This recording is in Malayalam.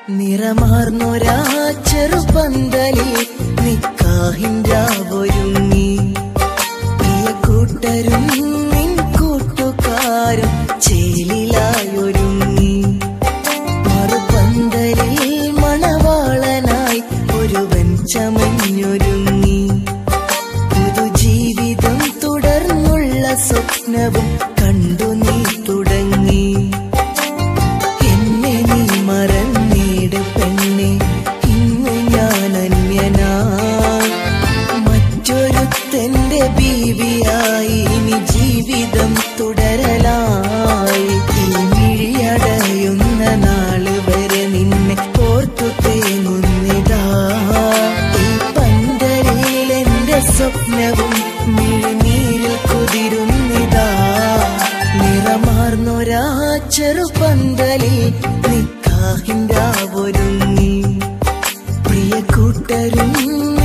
നിറമാർന്നൊരാ ചെറുപന്തലിൽ നിക്കാഹിൻ്റാവൊരുങ്ങി പ്രിയ കൂട്ടരും നിൻ കൂട്ടുകാരും ചേലിലായൊരുങ്ങി മറുപന്തലിൽ മണവാളനായി ഒരുവൻ ചമഞ്ഞൊരുങ്ങി പുതുജീവിതം തുടർന്നുള്ള സ്വപ്നവും കണ്ടു നീ തുടങ്ങി എന്നെ നീ മറന്നീട് പെണ്ണെ ഇന്ന് ഞാൻ അന്യനാ മറ്റൊരുത്തന്റെ ബീവിയായി ഇനി ജീവിതം തുടരലായി ഈ മിഴിയടയുന്ന നാള് വരെ നിന്നെ ഓർത്തു തേങ്ങുന്നിതാ ഈ പന്തലിൽ എന്റെ സ്വപ്നവും മിഴിനീരിൽ കുതിരുന്നിതാ നിറമാർന്നൊരാ ചെറുപന്തലിൽ നിക്കാഹിൻ്റെ ഒരുങ്ങി പ്രിയ കൂട്ടരും